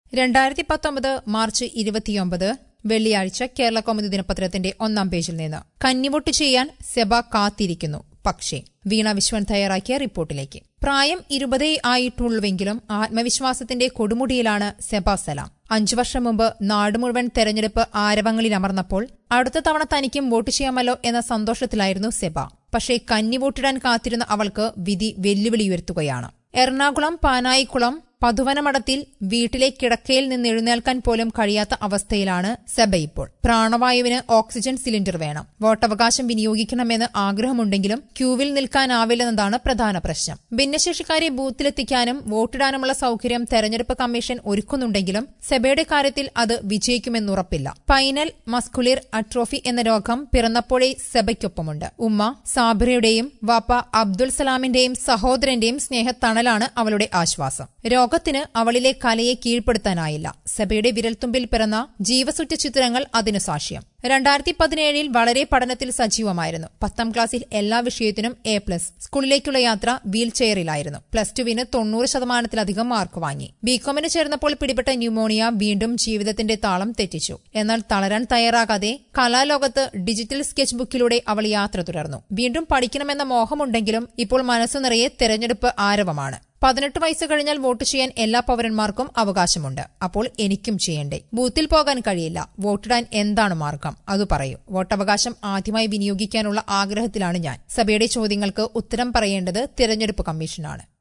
രണ്ടായിരത്തി പത്തൊമ്പത് മാർച്ച് ഇരുപത്തിയൊമ്പത് വെള്ളിയാഴ്ച കേരള കൗമുദി ദിനപത്രത്തിന്റെ ഒന്നാം പേജിൽ നിന്ന് കന്നിവോട്ട് ചെയ്യാൻ സെബ കാത്തിരിക്കുന്നു പക്ഷേ വീണ വിശ്വൻ തയ്യാറാക്കിയ റിപ്പോർട്ടിലേക്ക് പ്രായം ഇരുപതേ ആയിട്ടുള്ളുവെങ്കിലും ആത്മവിശ്വാസത്തിന്റെ കൊടുമുടിയിലാണ് സെബ സലാം അഞ്ചു വർഷം മുമ്പ് നാട് മുഴുവൻ തെരഞ്ഞെടുപ്പ് ആരവങ്ങളിൽ അമർന്നപ്പോൾ അടുത്ത തവണ തനിക്കും വോട്ട് ചെയ്യാമല്ലോ എന്ന സന്തോഷത്തിലായിരുന്നു സെബ പക്ഷേ കന്നി വോട്ടിടാൻ കാത്തിരുന്ന അവൾക്ക് വിധി വെല്ലുവിളി ഉയർത്തുകയാണ് എറണാകുളം പാനായിക്കുളം പതുവനമടത്തിൽ വീട്ടിലെ കിടക്കയിൽ നിന്ന് എഴുന്നേൽക്കാൻ പോലും കഴിയാത്ത അവസ്ഥയിലാണ് സെബ ഇപ്പോൾ പ്രാണവായുവിന് ഓക്സിജൻ സിലിണ്ടർ വേണം വോട്ടവകാശം വിനിയോഗിക്കണമെന്ന് ആഗ്രഹമുണ്ടെങ്കിലും ക്യൂവിൽ നിൽക്കാനാവില്ലെന്നതാണ് പ്രധാന പ്രശ്നം ഭിന്നശേഷിക്കാരെ ബൂത്തിലെത്തിക്കാനും വോട്ടിടാനുമുള്ള സൌകര്യം തെരഞ്ഞെടുപ്പ് കമ്മീഷൻ ഒരുക്കുന്നുണ്ടെങ്കിലും സെബയുടെ കാര്യത്തിൽ അത് വിജയിക്കുമെന്നുറപ്പില്ല പൈനൽ മസ്കുലിർ അട്രോഫി എന്ന രോഗം പിറന്നപ്പോഴേ സെബയ്ക്കൊപ്പമുണ്ട് ഉമ്മ സാബിറയുടെയും വാപ്പ അബ്ദുൽ സലാമിന്റെയും സഹോദരന്റെയും സ്നേഹത്തണലാണ് അവളുടെ ആശ്വാസം രോഗത്തിന് അവളിലെ കലയെ കീഴ്പ്പെടുത്താനായില്ല സഭയുടെ വിരൽത്തുമ്പിൽ പിറന്ന ജീവസുറ്റ ചിത്രങ്ങൾ അതിനു സാക്ഷ്യം രണ്ടായിരത്തി പതിനേഴിൽ വളരെ പഠനത്തിൽ സജീവമായിരുന്നു പത്താം ക്ലാസ്സിൽ എല്ലാ വിഷയത്തിനും എ പ്ലസ് സ്കൂളിലേക്കുള്ള യാത്ര വീൽ ചെയറിലായിരുന്നു പ്ലസ് ടുവിന് തൊണ്ണൂറ് ശതമാനത്തിലധികം മാർക്ക് വാങ്ങി ബികോമിന് ചേർന്നപ്പോൾ പിടിപെട്ട ന്യൂമോണിയ വീണ്ടും ജീവിതത്തിന്റെ താളം തെറ്റിച്ചു എന്നാൽ തളരാൻ തയ്യാറാകാതെ കലാലോകത്ത് ഡിജിറ്റൽ സ്കെച്ച് ബുക്കിലൂടെ അവൾ യാത്ര തുടർന്നു വീണ്ടും പഠിക്കണമെന്ന മോഹമുണ്ടെങ്കിലും ഇപ്പോൾ മനസ്സു നിറയെ തെരഞ്ഞെടുപ്പ് ആരവമാണ് പതിനെട്ട് വയസ്സ് കഴിഞ്ഞാൽ വോട്ട് ചെയ്യാൻ എല്ലാ പൌരന്മാർക്കും അവകാശമുണ്ട് അപ്പോൾ എനിക്കും ചെയ്യണ്ടേ ബൂത്തിൽ പോകാൻ കഴിയില്ല വോട്ടിടാൻ എന്താണ് മാർഗം അത് പറയൂ വോട്ടവകാശം ആദ്യമായി വിനിയോഗിക്കാനുള്ള ആഗ്രഹത്തിലാണ് ഞാൻ സഭയുടെ ചോദ്യങ്ങൾക്ക് ഉത്തരം പറയേണ്ടത് തിരഞ്ഞെടുപ്പ് കമ്മീഷനാണ്